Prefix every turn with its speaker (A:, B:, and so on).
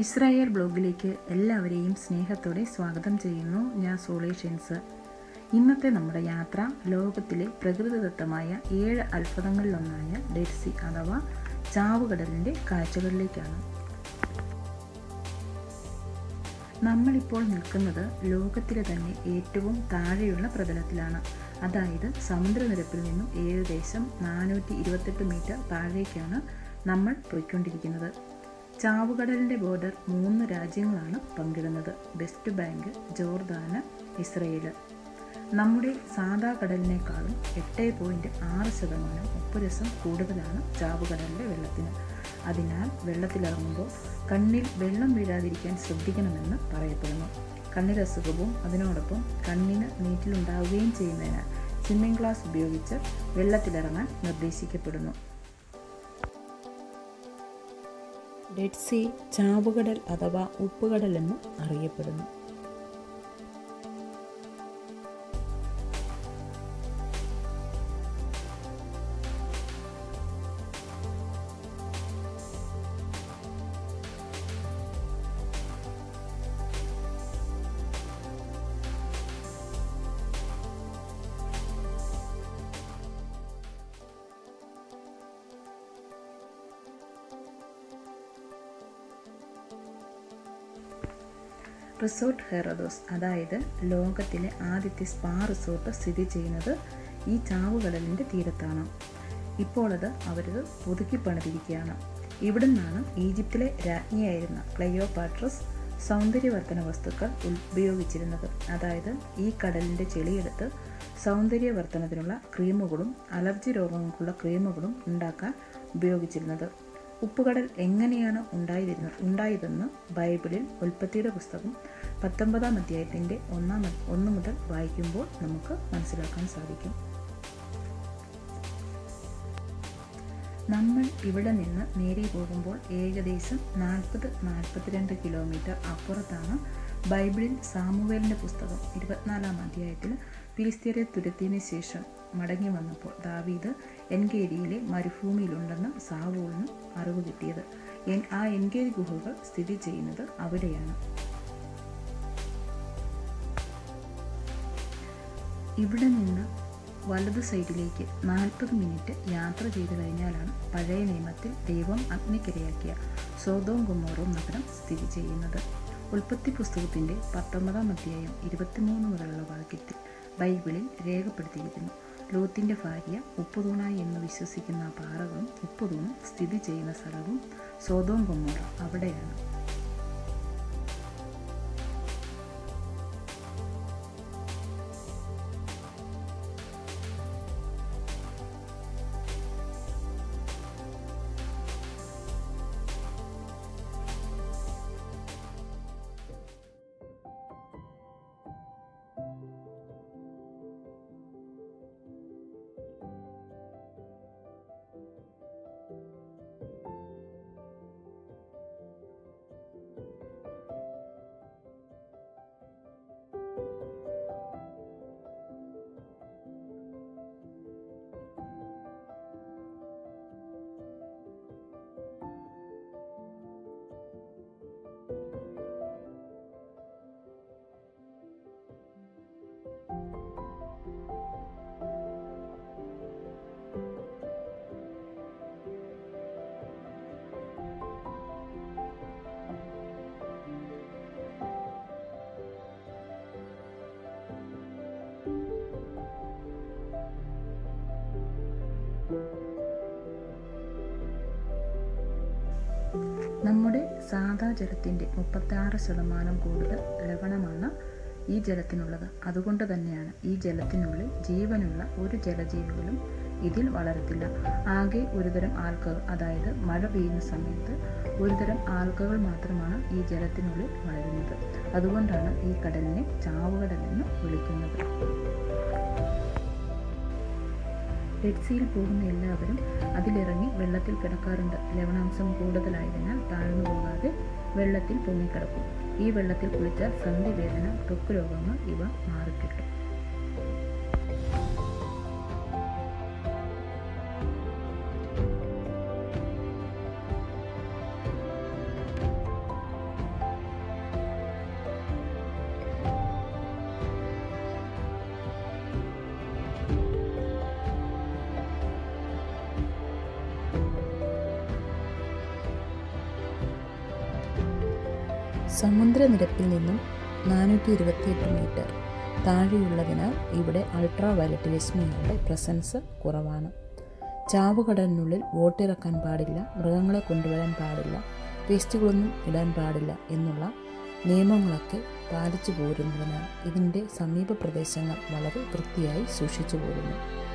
A: Israel ബ്ലോഗിലേക്ക് എല്ലാവരെയും സ്നേഹത്തോടെ സ്വാഗതം ചെയ്യുന്നു ഞാൻ സോളേഷ്യൻസ് ഇന്നത്തെ നമ്മുടെ യാത്ര ലോകത്തിലെ പ്രകൃതിദത്തമായ ഏഴ് അത്ഭുതങ്ങളിലൊന്നായ ഡെഡ്സി അഥവാ ചാവുകടലിൻ്റെ കാഴ്ചകളിലേക്കാണ് നമ്മളിപ്പോൾ നിൽക്കുന്നത് ലോകത്തിലെ തന്നെ ഏറ്റവും താഴെയുള്ള പ്രതലത്തിലാണ് അതായത് സമുദ്രനിരപ്പിൽ നിന്നും ഏകദേശം നാനൂറ്റി ഇരുപത്തെട്ട് മീറ്റർ താഴേക്കാണ് നമ്മൾ പോയിക്കൊണ്ടിരിക്കുന്നത് ചാവുകടലിൻ്റെ ബോർഡർ മൂന്ന് രാജ്യങ്ങളാണ് പങ്കിടുന്നത് വെസ്റ്റ് ബാങ്ക് ജോർദാന് ഇസ്രയേൽ നമ്മുടെ സാധാ കടലിനേക്കാളും എട്ട് പോയിൻറ്റ് ആറ് ശതമാനം ഉപ്പുരസം കൂടുതലാണ് ചാവുകടലിൻ്റെ വെള്ളത്തിന് അതിനാൽ വെള്ളത്തിലിറങ്ങുമ്പോൾ കണ്ണിൽ വെള്ളം വീഴാതിരിക്കാൻ ശ്രദ്ധിക്കണമെന്ന് പറയപ്പെടുന്നു കണ്ണിരസുഖവും അതിനോടൊപ്പം കണ്ണിന് നീറ്റിലുണ്ടാവുകയും ചെയ്യുന്നതിനാൽ സ്വിമ്മിംഗ് ക്ലാസ് ഉപയോഗിച്ച് വെള്ളത്തിലിറങ്ങാൻ നിർദ്ദേശിക്കപ്പെടുന്നു ഡെഡ് സീ ചാവുകടൽ അഥവാ ഉപ്പുകടൽ എന്നും അറിയപ്പെടുന്നു റിസോർട്ട് ഹെറദോസ് അതായത് ലോകത്തിലെ ആദ്യത്തെ സ്പാ റിസോർട്ട് സ്ഥിതി ചെയ്യുന്നത് ഈ ചാവുകടലിൻ്റെ തീരത്താണ് ഇപ്പോൾ അത് അവരത് പുതുക്കി പണിതിരിക്കുകയാണ് ഇവിടെ നിന്നാണ് ഈജിപ്തിലെ രാജ്ഞിയായിരുന്ന ക്ലയോപാട്രസ് സൗന്ദര്യവർദ്ധന വസ്തുക്കൾ ഉപയോഗിച്ചിരുന്നത് അതായത് ഈ കടലിൻ്റെ ചെളിയെടുത്ത് സൗന്ദര്യവർദ്ധനത്തിനുള്ള ക്രീമുകളും അലർജി രോഗങ്ങൾക്കുള്ള ക്രീമുകളും ഉണ്ടാക്കാൻ ഉപയോഗിച്ചിരുന്നത് ഉപ്പുകടൽ എങ്ങനെയാണ് ഉണ്ടായിരുന്നത് ഉണ്ടായതെന്ന് ബൈബിളിൽ ഉൽപ്പത്തിയുടെ പുസ്തകം പത്തൊമ്പതാം അധ്യായത്തിൻ്റെ ഒന്നാം ഒന്ന് മുതൽ വായിക്കുമ്പോൾ നമുക്ക് മനസ്സിലാക്കാൻ സാധിക്കും നമ്മൾ ഇവിടെ നിന്ന് നേരെ പോകുമ്പോൾ ഏകദേശം നാൽപ്പത് നാൽപ്പത്തിരണ്ട് കിലോമീറ്റർ അപ്പുറത്താണ് ബൈബിളിൽ സാമുവേലിൻ്റെ പുസ്തകം ഇരുപത്തിനാലാം അധ്യായത്തിൽ ഫിലിസ്തീനെ തുരത്തിയതിനു ശേഷം മടങ്ങി വന്നപ്പോൾ ദാവീദ് എൻഗേരിയിലെ മരുഭൂമിയിലുണ്ടെന്ന് സാവൂളിന് അറിവ് കിട്ടിയത് ആ എൻഗേരി ഗുഹകൾ സ്ഥിതി ചെയ്യുന്നത് അവിടെയാണ് ഇവിടെ നിന്ന് വലത് സൈഡിലേക്ക് നാൽപ്പത് മിനിറ്റ് യാത്ര ചെയ്തു കഴിഞ്ഞാലാണ് പഴയ നിയമത്തിൽ ദൈവം അഗ്നിക്കിരയാക്കിയ സോതോം ഗുമോറും നഗരം സ്ഥിതി ചെയ്യുന്നത് ഉൽപ്പത്തി പുസ്തകത്തിൻ്റെ പത്തൊമ്പതാം അധ്യായം ഇരുപത്തിമൂന്ന് മുതലുള്ള വാക്യത്തിൽ ബൈബിളിൽ രേഖപ്പെടുത്തിയിരിക്കുന്നു ലോത്തിൻ്റെ ഭാര്യ ഉപ്പുതൂണായി എന്ന് വിശ്വസിക്കുന്ന പാറകളും ഉപ്പുതൂണും സ്ഥിതി ചെയ്യുന്ന സ്ഥലവും സോതോം ഗൊമ്മോറ അവിടെയാണ് നമ്മുടെ സാധാ ജലത്തിൻ്റെ മുപ്പത്താറ് ശതമാനം കൂടുതൽ ലവണമാണ് ഈ ജലത്തിനുള്ളത് അതുകൊണ്ട് തന്നെയാണ് ഈ ജലത്തിനുള്ളിൽ ജീവനുള്ള ഒരു ജലജീവികളും ഇതിൽ വളരത്തില്ല ആകെ ഒരുതരം ആൽക്കകൾ അതായത് മഴ പെയ്യുന്ന സമയത്ത് ഒരുതരം ആൽക്കകൾ മാത്രമാണ് ഈ ജലത്തിനുള്ളിൽ വളരുന്നത് അതുകൊണ്ടാണ് ഈ കടലിനെ ചാവുകടൽ എന്ന് വിളിക്കുന്നത് റെഡ് സീയിൽ പോകുന്ന എല്ലാവരും അതിലിറങ്ങി വെള്ളത്തിൽ കിടക്കാറുണ്ട് ലവണാംശം കൂടുതലായതിനാൽ താഴ്ന്നു പോകാതെ വെള്ളത്തിൽ പൊങ്ങിക്കിടക്കും ഈ വെള്ളത്തിൽ കുളിച്ചാൽ സന്ധിവേദന ത്വക്ക് രോഗങ്ങൾ ഇവ മാറിക്കിട്ടും സമുദ്രനിരപ്പിൽ നിന്നും നാനൂറ്റി ഇരുപത്തിയെട്ട് മീറ്റർ താഴെയുള്ളതിനാൽ ഇവിടെ അൾട്രാ വയലറ്റ് രശ്മികളുടെ പ്രസൻസ് കുറവാണ് ചാവുകടലിനുള്ളിൽ വോട്ടിറക്കാൻ പാടില്ല മൃഗങ്ങളെ കൊണ്ടുവരാൻ പാടില്ല വേസ്റ്റുകളൊന്നും ഇടാൻ പാടില്ല എന്നുള്ള നിയമങ്ങളൊക്കെ പാലിച്ചു പോരുന്നതിനാൽ ഇതിൻ്റെ സമീപ പ്രദേശങ്ങൾ വളരെ വൃത്തിയായി സൂക്ഷിച്ചു പോരുന്നു